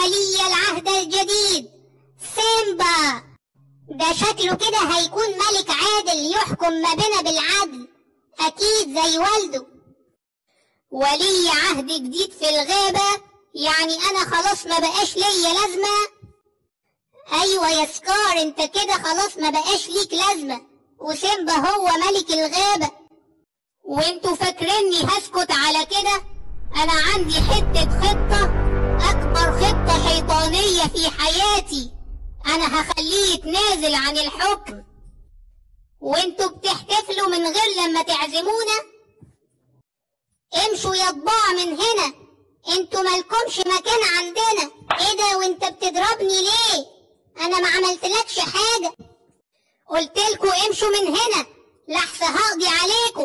ولي العهد الجديد سيمبا ده شكله كده هيكون ملك عادل يحكم ما بينا بالعدل أكيد زي والده ولي عهد جديد في الغابة يعني أنا خلاص ما بقاش ليا لازمة أيوة يا سكار أنت كده خلاص ما بقاش ليك لازمة وسيمبا هو ملك الغابة وانتوا فاكريني هسكت على كده أنا عندي حتة خطة أكبر خطة شيطانية في حياتي أنا هخليه يتنازل عن الحكم وانتوا بتحتفلوا من غير لما تعزمونا امشوا يا طباع من هنا انتوا مالكمش مكان عندنا ايه ده وانت بتضربني ليه انا ما عملتلكش حاجة قلتلكوا امشوا من هنا لحظة هقضي عليكم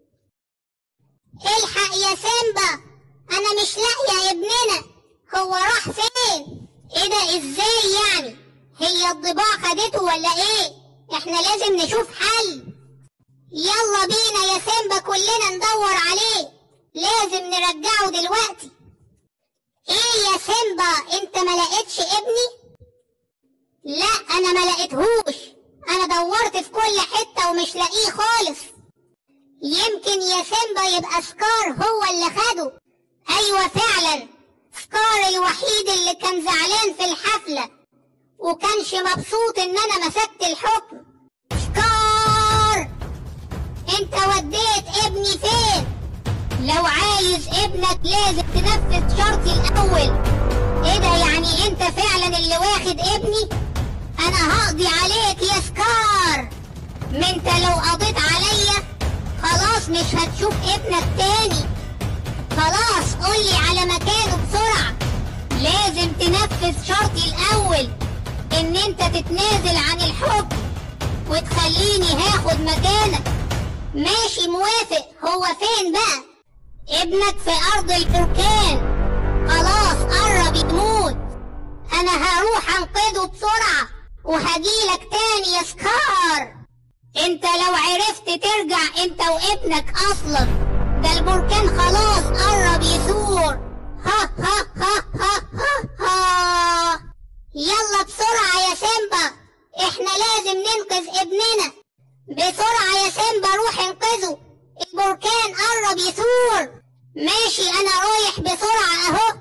الحق يا سيمبا انا مش لاقية ابننا هو راح فين ايه ده ازاي يعني هي الضباع خدته ولا ايه احنا لازم نشوف حل يلا بينا يا سيمبا كلنا ندور عليه لازم نرجعه دلوقتي ايه يا سيمبا انت ما لقيتش ابني لا انا ما لقيتهوش انا دورت في كل حتة ومش لاقيه خالص يمكن يا سيمبا يبقى سكار هو اللي خده ايوه فعلا سكار الوحيد اللي كان زعلان في الحفلة وكانش مبسوط ان انا مسكت الحكم سكار انت وديت ابني فين لو عايز ابنك لازم تنفذ شرطي الاول ايه ده يعني انت فعلا اللي واخد ابني انا هقضي عليك يا سكار ما انت لو قضيت عليا خلاص مش هتشوف ابنك تاني خلاص قولي على مكانه بسرعة لازم تنفذ شرطي الاول ان انت تتنازل عن الحكم وتخليني هاخد مكانك ماشي موافق هو فين بقى ابنك في ارض البركان خلاص قرب يموت انا هروح انقذه بسرعة وهجيلك تاني يا سكار انت لو عرفت ترجع انت وابنك اصلا ده البركان خلاص قرب يثور ها ها ها ها ها ها يلا بسرعة يا سيمبا احنا لازم ننقذ ابننا بسرعة يا سيمبا روح انقذه البركان قرب يثور ماشي انا رايح بسرعة اهو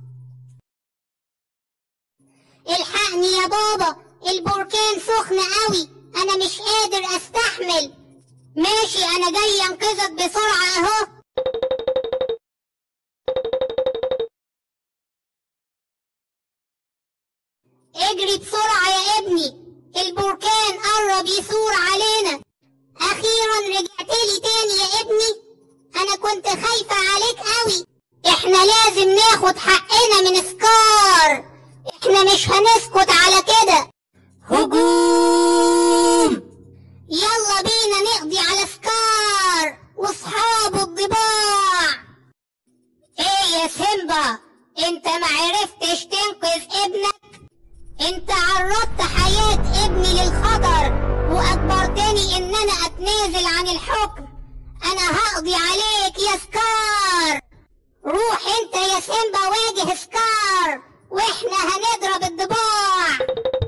الحقني يا بابا البركان سخن قوي انا مش قادر استحمل ماشي انا جاي انقذك بسرعة اهو اجري بسرعة يا ابني البركان قرب يثور علينا اخيرا رجعت لي تاني يا ابني انا كنت خايفة عليك قوي احنا لازم ناخد حقنا من سكار احنا مش هنسكت على كده هجوم يلا بينا نقضي على سكار واصحابه الضباع ايه يا سيمبا انت ما عرفتش تنقذ ابنك انت عرضت حياة ابني للخطر واجبرتني ان انا اتنازل عن الحكم انا هقضي عليك يا سكار روح انت يا سيمبا واجه سكار واحنا هنضرب الضباع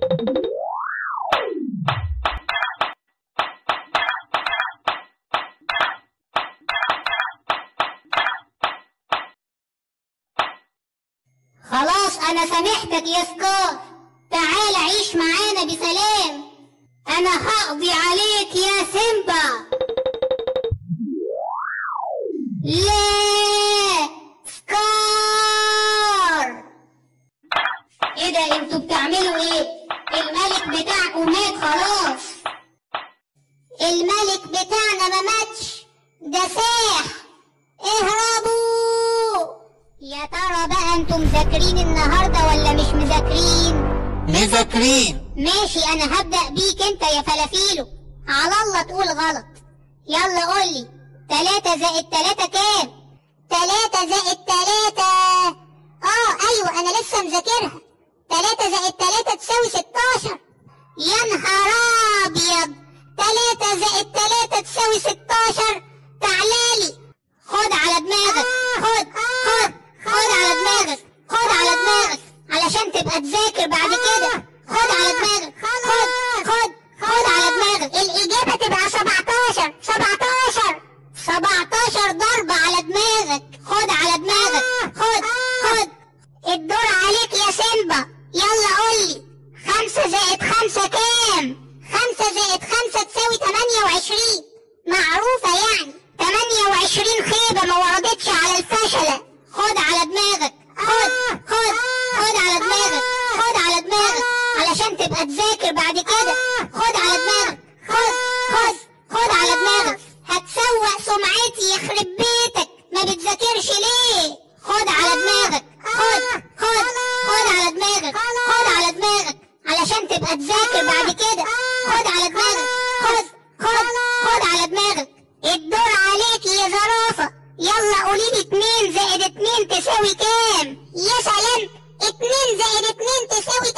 خلاص انا سامحتك يا سكار تعال عيش معانا بسلام انا هقضي عليك يا سيمبا لا سكار ايه ده انتوا بتعملوا ايه الملك بتاعكم مات خلاص الملك بتاعنا ما ماتش ده ساح اهربوا يا ترى بقى انتوا مذاكرين النهارده ولا مش مذاكرين مذاكرين ماشي انا هبدأ بيك انت يا فلافيلو على الله تقول غلط يلا قولي تلاتة زائد تلاتة كام تلاتة زائد تلاتة اه ايوه انا لسه مذاكرها تلاتة زائد تلاتة تساوي ستاشر يا نهار ابيض تلاتة زائد تلاتة تساوي ستاشر تعالالي خد على دماغك خد خد خد على دماغك خد على دماغك علشان تبقى تذاكر بعد كده خد على دماغك خد خد خد على دماغك الإجابة تبقى 17 17 17 ضربة على دماغك خد على دماغك خد خد الدور عليك يا سيمبا يلا قولي خمسة زائد خمسة كام خمسة زائد خمسة تساوي تمانية وعشرين معروفة يعني تمانية وعشرين خيبة ما وردتش على الفشلة خد على دماغك خد خد خد على دماغك خد على دماغك علشان تبقى تذاكر بعد كده خد على دماغك خد خد خد على دماغك هتسوق سمعتي يخرب بيتك ما بتذاكرش ليه خد على دماغك خد خد خد على دماغك خد على دماغك علشان تبقى تذاكر بعد كده خد على دماغك خد خد خد على دماغك الدور عليك يا زرافة يلا قولي لي اتنين زائد اتنين تساوي كام يا سلام 2 زائد 2 تساوي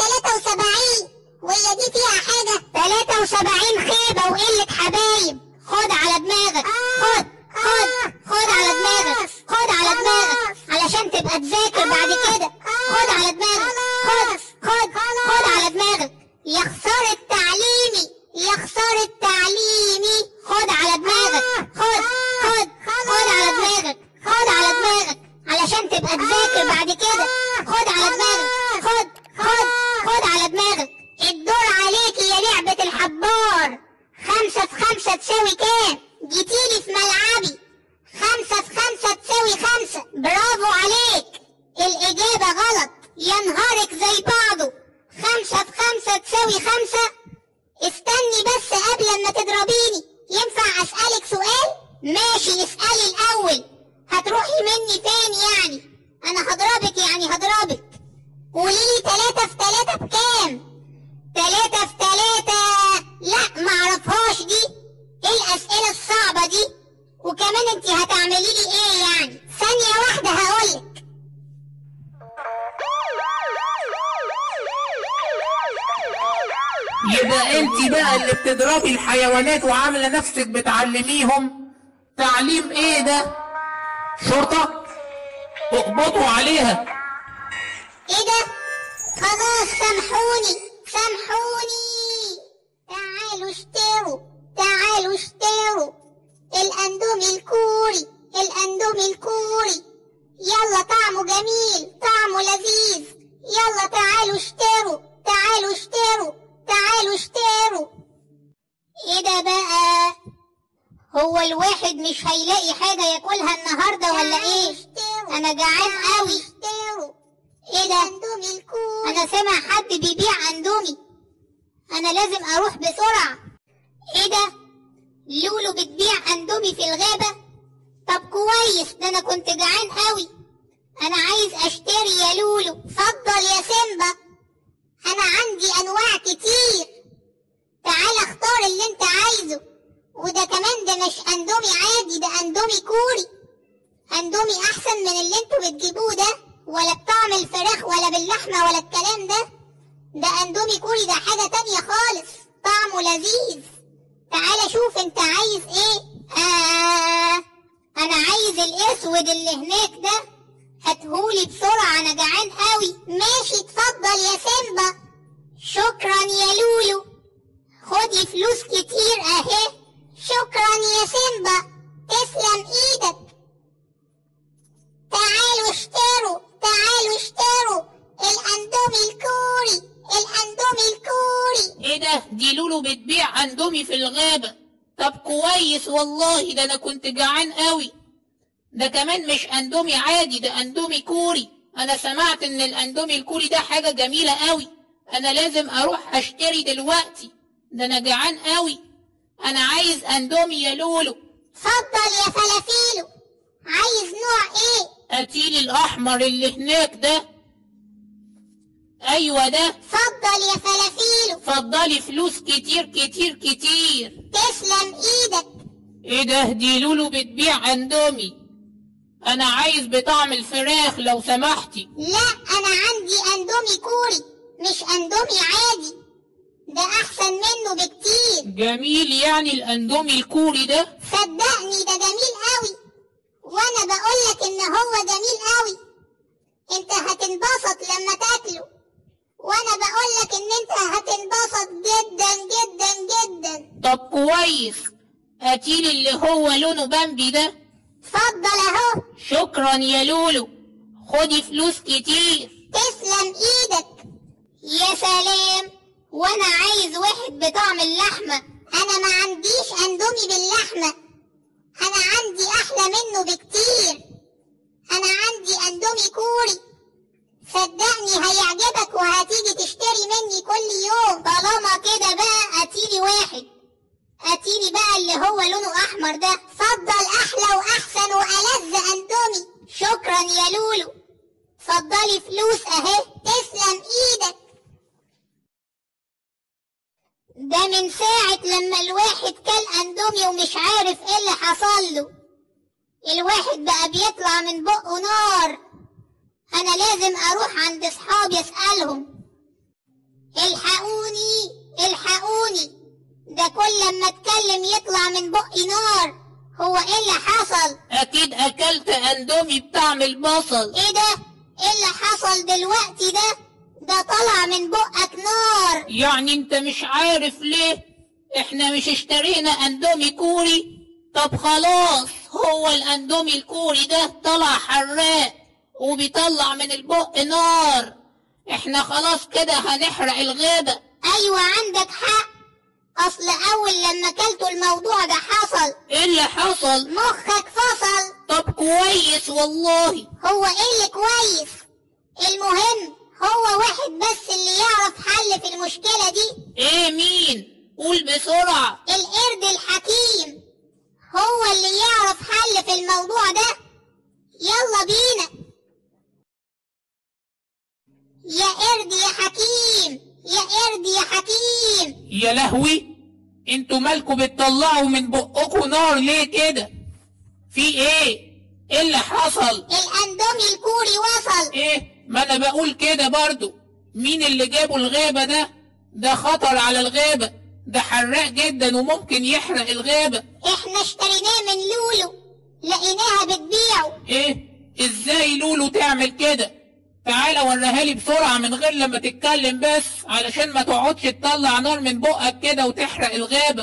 73 وهي دي فيها حاجة 73 خيبة وقلة حبايب خد على دماغك خد خد خد على دماغك خد على دماغك علشان تبقى تذاكر بعد كده خد على دماغك خد خد خد على دماغك يا خسارة تعليمي يا خسارة تعليمي خد على دماغك خد خد خد على دماغك خد على دماغك علشان تبقى تذاكر بعد كده خد على دماغك خد خد خد على دماغك الدور عليك يا لعبة الحبار خمسة في خمسة تساوي كام جيتيلي في ملعبي خمسة في خمسة تساوي خمسة برافو عليك الإجابة غلط يا نهارك زي بعضه خمسة في خمسة تساوي خمسة استني بس قبل ما تضربيني ينفع أسألك سؤال ماشي اسألي الأول هتروحي مني فين يعني أنا هضربك يعني هضربك قوليلي تلاتة في تلاتة بكام تلاتة في تلاتة لا معرفهاش دي ايه الأسئلة الصعبة دي وكمان انت هتعملي لي ايه يعني ثانية واحدة هقولك يبقى انت بقى اللي بتضربي الحيوانات وعامله نفسك بتعلميهم تعليم ايه ده شرطه اقبضوا عليها ايه ده خلاص سامحوني سامحوني تعالوا اشتروا تعالوا اشتروا الاندومي الكوري الاندومي الكوري يلا طعمه جميل طعمه لذيذ يلا تعالوا اشتروا تعالوا اشتروا تعالوا اشتروا ايه ده بقى هو الواحد مش هيلاقي حاجة ياكلها النهاردة ولا ايه انا جعان قوي اشتروا ايه ده اندومي الكوري انا سامع حد بيبيع اندومي انا لازم اروح بسرعة ايه ده لولو بتبيع اندومي في الغابة طب كويس ده انا كنت جعان قوي انا عايز اشتري يا لولو اتفضل يا سيمبا انا عندي انواع كتير تعال اختار اللي انت عايزه وده كمان ده مش اندومي عادي ده اندومي كوري اندومي احسن من اللي انتوا بتجيبوه ده ولا بطعم الفراخ ولا باللحمة ولا الكلام ده ده اندومي كوري ده حاجة تانية خالص طعمه لذيذ تعال شوف انت عايز ايه آه انا عايز الاسود اللي هناك ده هاتهولي بسرعة انا جعان قوي ماشي اتفضل يا سيمبا شكرا يا لولو خدي فلوس كتير اهي شكرا يا سيمبا تسلم ايدك تعالوا اشتروا تعالوا اشتروا الاندومي الكوري الاندومي الكوري ايه ده دي لولو بتبيع اندومي في الغابة طب كويس والله ده انا كنت جعان قوي ده كمان مش اندومي عادي ده اندومي كوري انا سمعت ان الاندومي الكوري ده حاجة جميلة قوي انا لازم اروح اشتري دلوقتي ده انا جعان قوي انا عايز اندومي يا لولو اتفضل يا فلافيلو عايز نوع ايه هاتيلي الاحمر اللي هناك ده ايوه ده اتفضل يا فلافيلو فضلي فلوس كتير كتير كتير تسلم ايدك ايه ده دي لولو بتبيع اندومي انا عايز بطعم الفراخ لو سمحتي لا انا عندي اندومي كوري مش اندومي عادي ده احسن منه بكتير جميل يعني الاندومي الكوري ده صدقني ده جميل قوي وانا بقولك ان هو جميل قوي انت هتنبسط لما تاكله طب كويس هاتيلي اللي هو لونه بامبي ده اتفضل اهو شكرا يا لولو خدي فلوس كتير تسلم ايدك يا سلام وانا عايز واحد بطعم اللحمة انا ما عنديش اندومي باللحمة انا عندي احلى منه بكتير انا عندي اندومي كوري صدقني هيعجبك وهتيجي تشتري مني كل يوم طالما كده بقى اتيلي واحد اتيلي بقى اللي هو لونه احمر ده اتفضل احلى واحسن والذ اندومي شكرا يا لولو اتفضلي فلوس اهي تسلم ايدك ده من ساعة لما الواحد كل اندومي ومش عارف ايه اللي حصل له الواحد بقى بيطلع من بقه نار انا لازم اروح عند اصحابي اسألهم الحقوني الحقوني ده كل لما اتكلم يطلع من بقي نار هو ايه اللي حصل اكيد اكلت اندومي بطعم البصل ايه ده ايه اللي حصل دلوقتي ده ده طلع من بقك نار يعني انت مش عارف ليه احنا مش اشترينا اندومي كوري طب خلاص هو الاندومي الكوري ده طلع حراق وبيطلع من البق نار احنا خلاص كده هنحرق الغابة ايوه عندك حق اصل اول لما كلتوا الموضوع ده حصل ايه اللي حصل مخك فصل طب كويس والله هو ايه اللي كويس المهم هو واحد بس اللي يعرف حل في المشكلة دي ايه مين قول بسرعة القرد الحكيم هو اللي يعرف حل في الموضوع ده يلا بينا يا قرد يا حكيم يا قرد يا حكيم يا لهوي انتوا مالكوا بتطلعوا من بقكوا نار ليه كده في ايه ايه اللي حصل الاندومي الكوري وصل ايه ما انا بقول كده برضو مين اللي جابوا الغابة ده ده خطر على الغابة ده حراق جدا وممكن يحرق الغابة احنا اشتريناه من لولو لقيناها بتبيعه ايه ازاي لولو تعمل كده تعالى وريها لي بسرعة من غير لما تتكلم بس علشان ما تقعدش تطلع نار من بقك كده وتحرق الغابة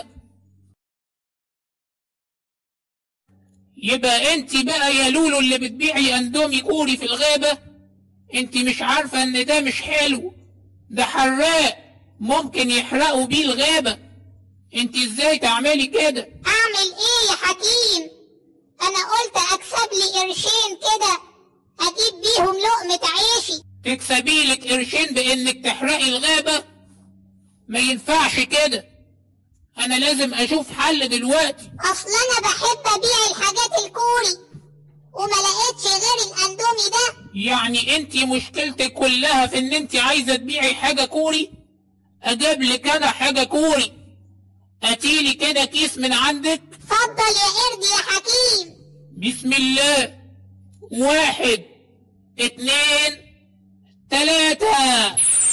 يبقى انت بقى يا لولو اللي بتبيعي اندومي كوري في الغابة انت مش عارفة ان ده مش حلو ده حراق ممكن يحرقوا بيه الغابة انت ازاي تعملي كده اعمل ايه يا حكيم انا قلت اكسب لي قرشين كده اجيب بيهم لقمة عيشي تكسبي لك قرشين بانك تحرقي الغابة ما ينفعش كده انا لازم اشوف حل دلوقتي اصل انا بحب ابيع الحاجات الكوري وما لقيتش غير الاندومي ده يعني انت مشكلتك كلها في ان انت عايزة تبيعي حاجة كوري اجيب لك انا حاجة كوري اتيلي كده كيس من عندك اتفضل يا قرد يا حكيم بسم الله واحد اتنين تلاتة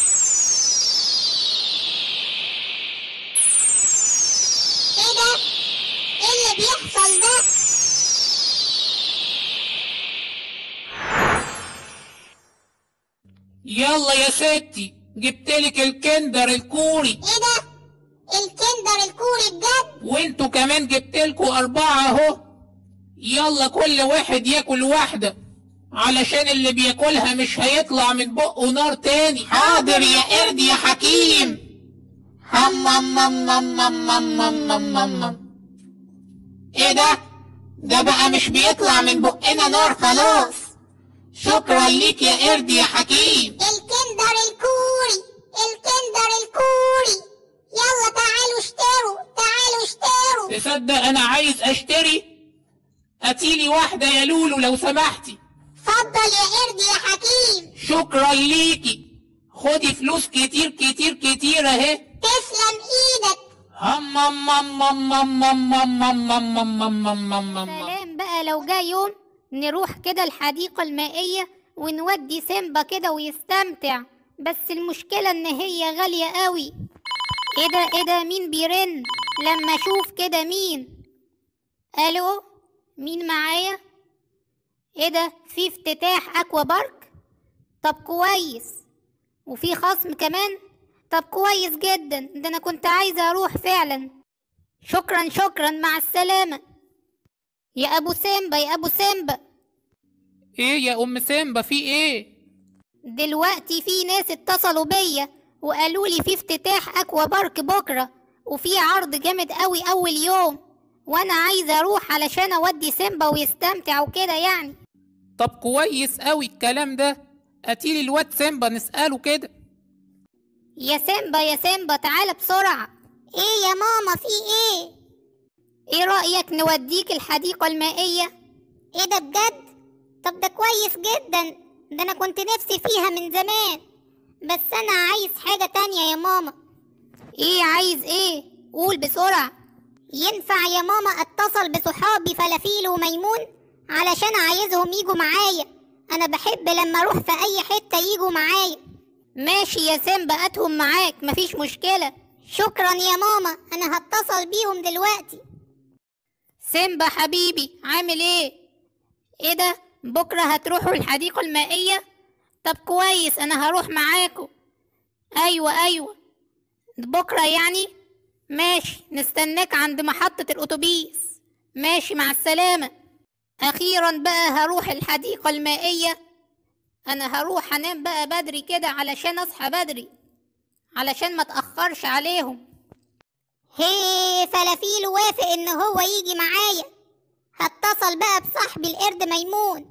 ايه ده ايه اللي بيحصل ده يلا يا ستي جبتلك الكندر الكوري ايه ده الكندر الكوري بجد وانتوا كمان جبتلكوا اربعة اهو يلا كل واحد ياكل واحدة علشان اللي بياكلها مش هيطلع من بقه نار تاني حاضر يا قرد يا حكيم هم هم هم هم هم هم هم هم هم هم. ايه ده ده بقى مش بيطلع من بقنا نار خلاص شكرا ليك يا قرد يا حكيم الكندر الكوري الكندر الكوري يلا تعالوا اشتروا تعالوا اشتروا تصدق انا عايز اشتري هاتيلي واحدة يا لولو لو سمحتي اتفضل يا قرد يا حكيم شكرا ليكي خدي فلوس كتير كتير كتير اهي تسلم ايدك هم هم هم هم هم هم هم هم هم هم هم هم هم. سلام بقى لو جه يوم نروح كده الحديقة المائية ونودي سيمبا كده ويستمتع بس المشكلة ان هي غالية قوي ايه ده ايه ده مين بيرن لما اشوف كده مين الو مين معايا ايه ده في افتتاح اكوا بارك طب كويس وفي خصم كمان طب كويس جدا ده انا كنت عايزة اروح فعلا شكرا شكرا مع السلامة يا أبو سيمبا يا أبو سيمبا ايه يا ام سيمبا في ايه دلوقتي في ناس اتصلوا بيا وقالوا لي في افتتاح اكوا بارك بكره وفي عرض جامد قوي اول يوم وانا عايزه اروح علشان اودي سيمبا ويستمتع وكده يعني طب كويس قوي الكلام ده اتيلي الواد سيمبا نسأله كده يا سيمبا يا سيمبا تعالى بسرعه ايه يا ماما في ايه ايه رايك نوديك الحديقه المائيه ايه ده بجد طب ده كويس جدا ده انا كنت نفسي فيها من زمان بس انا عايز حاجة تانية يا ماما ايه عايز ايه قول بسرعه ينفع يا ماما اتصل بصحابي فلافيل وميمون علشان عايزهم يجوا معايا انا بحب لما اروح في اي حتة يجوا معايا ماشي يا سيمبا هاتهم معاك مفيش مشكله شكرا يا ماما انا هتصل بيهم دلوقتي سيمبا حبيبي عامل ايه ايه ده بكره هتروحوا الحديقه المائيه طب كويس انا هروح معاكم ايوه ايوه بكره يعني ماشي نستناك عند محطه الاتوبيس ماشي مع السلامه اخيرا بقى هروح الحديقه المائيه انا هروح انام بقى بدري كده علشان اصحى بدري علشان ما اتاخرش عليهم هي فلافيل وافق ان هو يجي معايا هتصل بقى بصاحبي القرد ميمون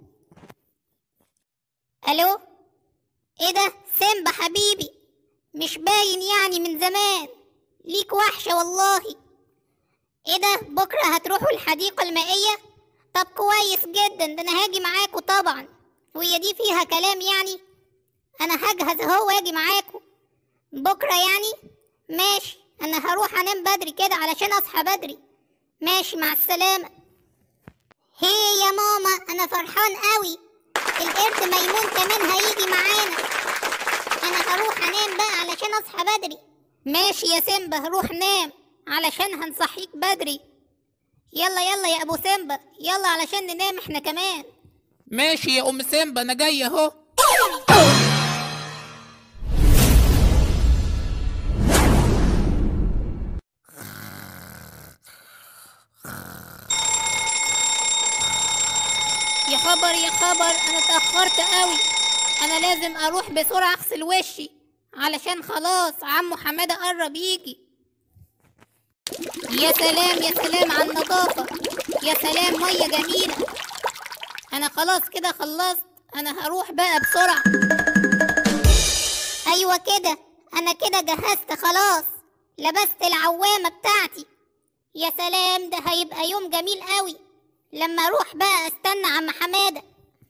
الو ايه ده سيمبا حبيبي مش باين يعني من زمان ليك وحشة والله ايه ده بكرة هتروحوا الحديقة المائية طب كويس جدا ده انا هاجي معاكوا طبعا وهي دي فيها كلام يعني انا هجهز اهو واجي معاكوا بكرة يعني ماشي انا هروح انام بدري كده علشان اصحى بدري ماشي مع السلامة هي يا ماما انا فرحان قوي القرد ميمون كمان هيجي معانا انا هروح انام بقى علشان اصحى بدري ماشي يا سيمبا روح نام علشان هنصحيك بدري يلا يلا يا ابو سيمبا يلا علشان ننام احنا كمان ماشي يا ام سيمبا انا جاي اهو يا خبر يا خبر انا اتاخرت قوي انا لازم اروح بسرعه اغسل وشي علشان خلاص عمو حماده قرب يجي يا سلام يا سلام على النظافه يا سلام ميه جميله انا خلاص كده خلصت انا هروح بقى بسرعه ايوه كده انا كده جهزت خلاص لبست العوامة بتاعتي يا سلام ده هيبقى يوم جميل قوي لما اروح بقى استنى عم حمادة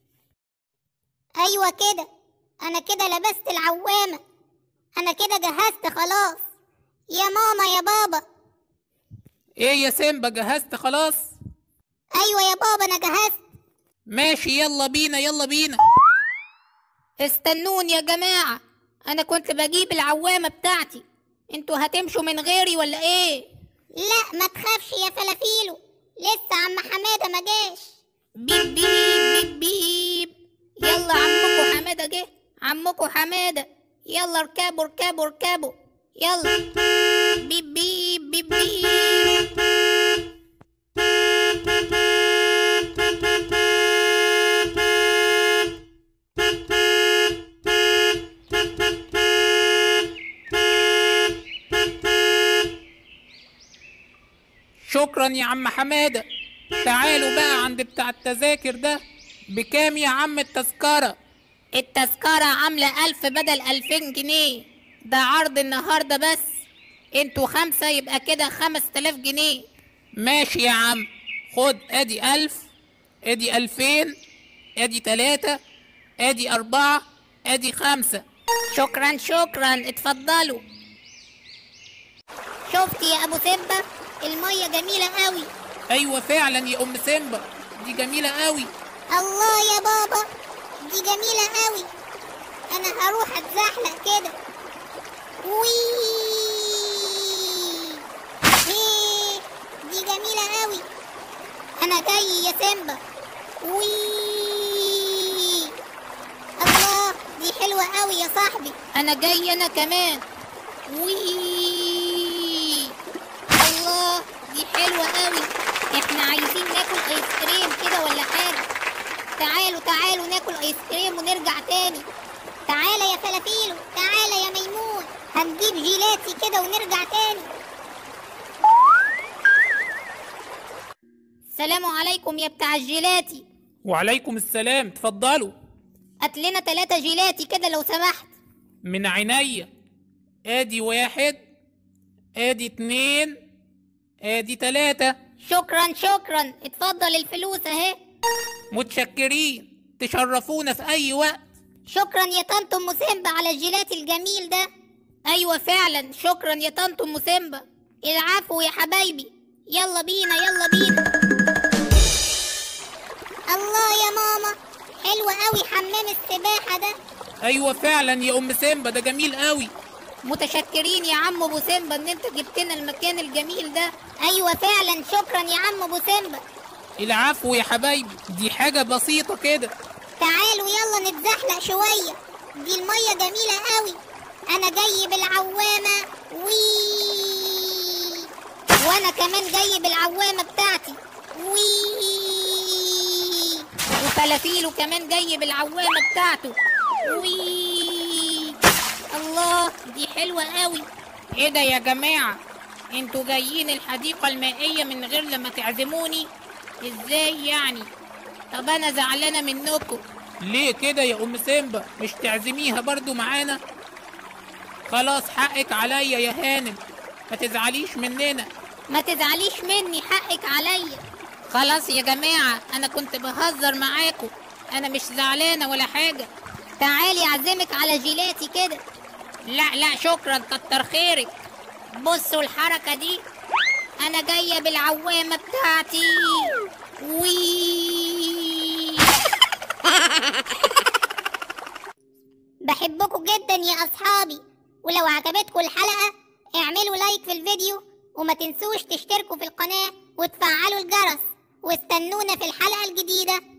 ايوه كده انا كده لبست العوامة انا كده جهزت خلاص يا ماما يا بابا ايه يا سيمبا جهزت خلاص ايوه يا بابا انا جهزت ماشي يلا بينا يلا بينا استنوني يا جماعه انا كنت بجيب العوامه بتاعتي انتوا هتمشوا من غيري ولا ايه لا ما تخافش يا فلافيلو لسه عم حمادة ما جاش بيب بيب بيب بيب يلا عمكو حمادة جه عمكو حمادة يلا اركبوا اركبوا اركبوا يلا بيب بيب بيب بيب شكرا يا عم حمادة تعالوا بقى عند بتاع التذاكر ده بكام يا عم التذكرة التذكرة عاملة ألف بدل ألفين جنيه ده عرض النهاردة بس انتوا خمسة يبقى كده خمس تلاف جنيه ماشي يا عم خد ادي ألف ادي ألفين ادي تلاتة ادي أربعة ادي خمسة شكرا شكرا اتفضلوا شفت يا ابو سبة المية جميلة قوي ايوه فعلا يا ام سيمبا دي جميلة قوي الله يا بابا دي جميلة قوي انا هروح اتزحلق كده وي هي دي جميلة قوي انا جاي يا سيمبا وي الله دي حلوة قوي يا صاحبي أنا جاي أنا كمان وي الله دي حلوة قوي احنا عايزين ناكل ايس كريم كده ولا حاجة تعالوا تعالوا ناكل ايس كريم ونرجع تاني تعالى يا فلافيلو تعالى يا ميمون هنجيب جيلاتي كده ونرجع تاني السلام عليكم يا بتاع الجيلاتي وعليكم السلام تفضلوا هات لنا تلاتة جيلاتي كده لو سمحت من عينيا ادي واحد ادي اتنين ادي تلاتة شكرا شكرا اتفضل الفلوس اهي متشكرين تشرفونا في اي وقت شكرا يا طنط ام سيمبا على الجيلاتي الجميل ده ايوه فعلا شكرا يا طنط ام سيمبا العفو يا حبايبي يلا بينا يلا بينا الله يا ماما حلو قوي حمام السباحة ده ايوه فعلا يا ام سيمبا ده جميل قوي متشكرين يا عم ابو سيمبا ان انت جبتنا المكان الجميل ده ايوه فعلا شكرا يا عم ابو سيمبا العفو يا حبايبي دي حاجة بسيطة كده تعالوا يلا نتزحلق شوية دي المية جميلة قوي انا جاي بالعوامة وي وانا كمان جاي بالعوامه بتاعتي وي وفلافيلو كمان جاي بالعوامه بتاعته وي الله دي حلوه قوي ايه ده يا جماعة انتوا جايين الحديقة المائية من غير لما تعزموني ازاي يعني طب انا زعلانة منكم ليه كده يا ام سيمبا مش تعزميها برضو معانا خلاص حقك عليا يا هانم ما تزعليش مننا ما تزعليش مني حقك عليا خلاص يا جماعة انا كنت بهزر معاكم انا مش زعلانة ولا حاجة تعالي اعزمك على جيلاتي كده لا لا شكرا كتر خيرك بصوا الحركة دي انا جاية بالعوامة بتاعتي وي بحبكم جدا يا اصحابي ولو عجبتكم الحلقة اعملوا لايك في الفيديو وما تنسوش تشتركوا في القناة وتفعلوا الجرس واستنونا في الحلقة الجديدة